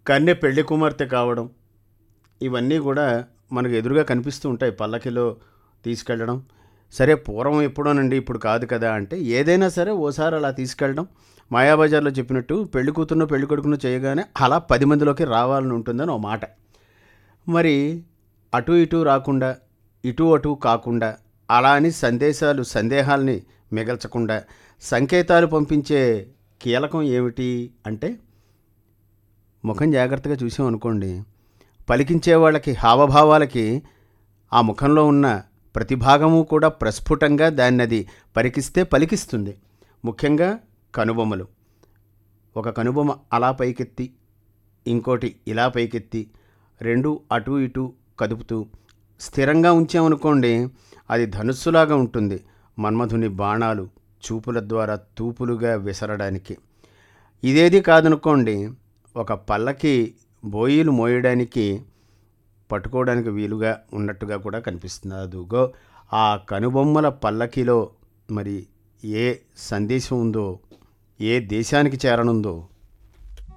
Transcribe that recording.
కన్నె పెళ్లి కుమార్తె కావడం ఇవన్నీ కూడా మనకు ఎదురుగా కనిపిస్తూ ఉంటాయి పల్లకిలో తీసుకెళ్ళడం సరే పూర్వం ఎప్పుడోనండి ఇప్పుడు కాదు కదా అంటే ఏదైనా సరే ఓసారి అలా తీసుకెళ్ళడం మాయాబజార్లో చెప్పినట్టు పెళ్లి కూతురును పెళ్లి కొడుకును చేయగానే అలా పది మందిలోకి రావాలని ఉంటుందని ఒక మాట మరి అటు ఇటు రాకుండా ఇటు అటు కాకుండా అలా అని సందేశాలు సందేహాల్ని మిగల్చకుండా సంకేతాలు పంపించే కీలకం ఏమిటి అంటే ముఖం జాగ్రత్తగా చూసాం అనుకోండి పలికించే వాళ్ళకి హావభావాలకి ఆ ముఖంలో ఉన్న ప్రతి భాగము కూడా ప్రస్ఫుటంగా దాన్ని అది పరికిస్తే పలికిస్తుంది ముఖ్యంగా కనుబొమ్మలు ఒక కనుబొమ్మ అలా పైకెత్తి ఇంకోటి ఇలా పైకెత్తి రెండు అటు ఇటు కదుపుతూ స్థిరంగా ఉంచామనుకోండి అది ధనుస్సులాగా ఉంటుంది మన్మధుని బాణాలు చూపుల ద్వారా తూపులుగా విసరడానికి ఇదేది కాదనుకోండి ఒక పల్లకి బోయిలు మోయడానికి పట్టుకోవడానికి వీలుగా ఉన్నట్టుగా కూడా కనిపిస్తుంది అదుగో ఆ కనుబొమ్మల పల్లకిలో మరి ఏ సందేశం ఉందో ఏ దేశానికి చేరనుందో